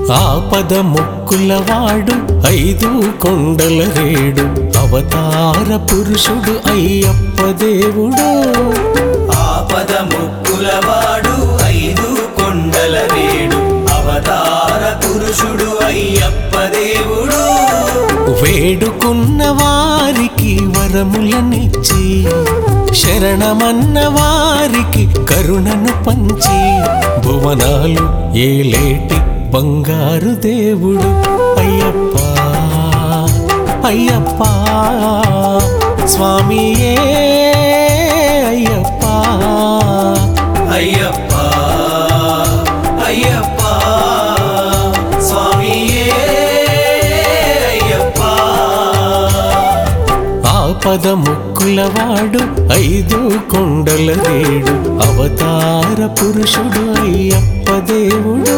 ఆపద ముక్కులవాడు ఐదు కొండల రేడు అవతార పురుషుడు అయ్యప్ప దేవుడు ఆపద ముక్కులవాడు ఐదు కొండల రేడు అవతార పురుషుడు అయ్యప్ప దేవుడు వేడుకున్న వారికి వరములనిచ్చి శరణమన్న వారికి కరుణను పంచి భువనాలు ఏలేటి బంగారు దేవుడు అయ్యప్ప అయ్యప్ప స్వామియే అయ్యప్ప అయ్యప్ప అయ్యప్ప స్వామియే అయ్యప్ప ఆపద ముక్కులవాడు ఐదు కొండల రేడు అవతార పురుషుడు అయ్యప్ప దేవుడు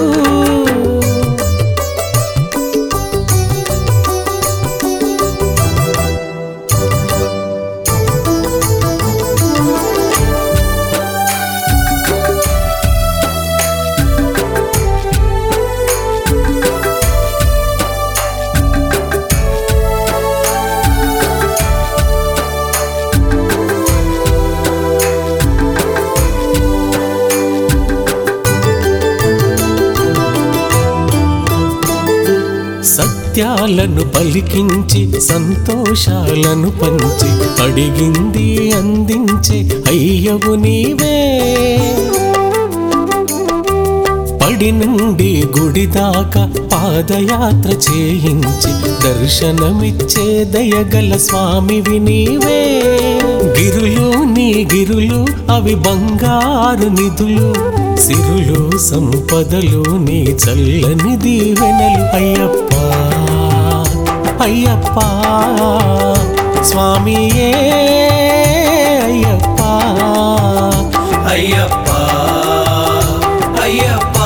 సత్యాలను పలికించి సంతోషాలను పంచి అడిగింది అందించే అయ్యవు నీవే పడి నుండి గుడి దాకా పాదయాత్ర చేయించి దర్శనమిచ్చే దయగల స్వామివి నీవే గిరులు నీ గిరులు అవి బంగారు నిధులు సిరులు సంపదలు నీ చల్లని దీవెనలు అయ్యప్ప అయ్యప్ప స్వామియే అయ్యప్ప అయ్యప్ప అయ్యప్ప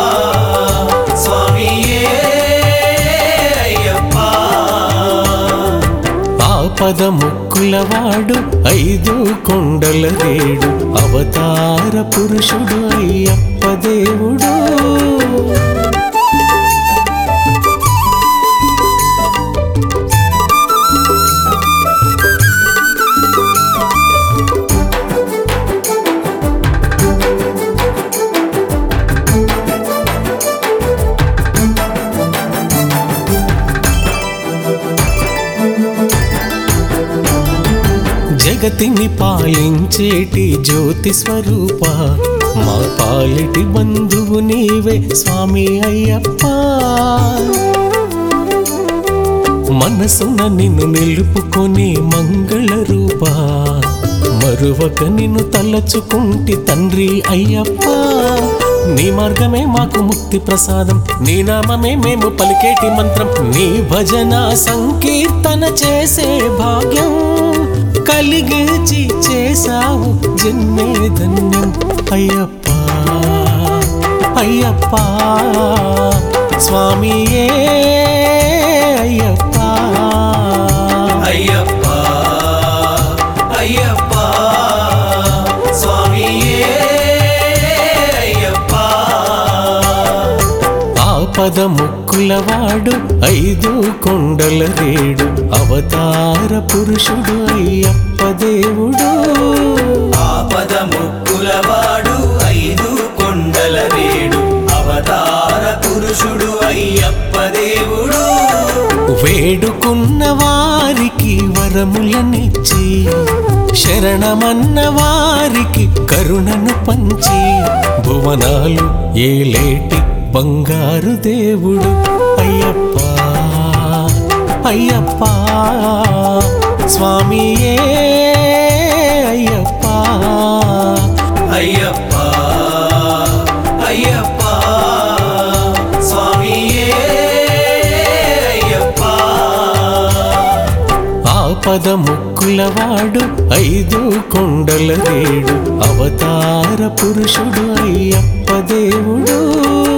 స్వామియే అయ్యప్ప ఆపద ముక్కులవాడు ఐదు కొండల రేడు అవతార పురుషుడు అయ్యప్ప దేవుడు జగతిని పాలించేటి జ్యోతి స్వరూప మా పాలిటి బంధువు నీవే స్వామి అయ్యప్ప మనసున నిన్ను నిలుపుకొని మంగళ రూప మరువక నిన్ను తలచుకుంటి తండ్రి అయ్యప్ప నీ మార్గమే మాకు ముక్తి ప్రసాదం నీ నామమే మేము పలికేటి మంత్రం నీ భజన సంకీర్తన చేసే భాగ్యం కలిగించి చేసావు జన్మే ధన్యం అయ్యప్ప అయ్యప్ప స్వామియే అయ్యప్ప అయ్యప్ప అయ్యప్ప స్వామియే అయ్యప్ప ఆపద ముక్కులవాడు ఐదు కొండల రేడు అవతార పురుషుడు అయ్యప్ప దేవుడు ఆపద ముక్కులవాడు ఐదు కొండల రేడు అవతార పురుషుడు అయ్యప్ప దేవుడు వేడుకున్న వారికి వరములనిచ్చి శరణమన్న వారికి కరుణను పంచి భువనాలు ఏలేటి బంగారు దేవుడు అయ్యప్ప అయ్యప్ప స్వామియే అయ్యప్ప అయ్యప్ప అయ్యప్ప స్వామియే అయ్యప్ప ఆపద ముక్కులవాడు ఐదు కొండల రేడు అవతార పురుషుడు అయ్యప్ప దేవుడు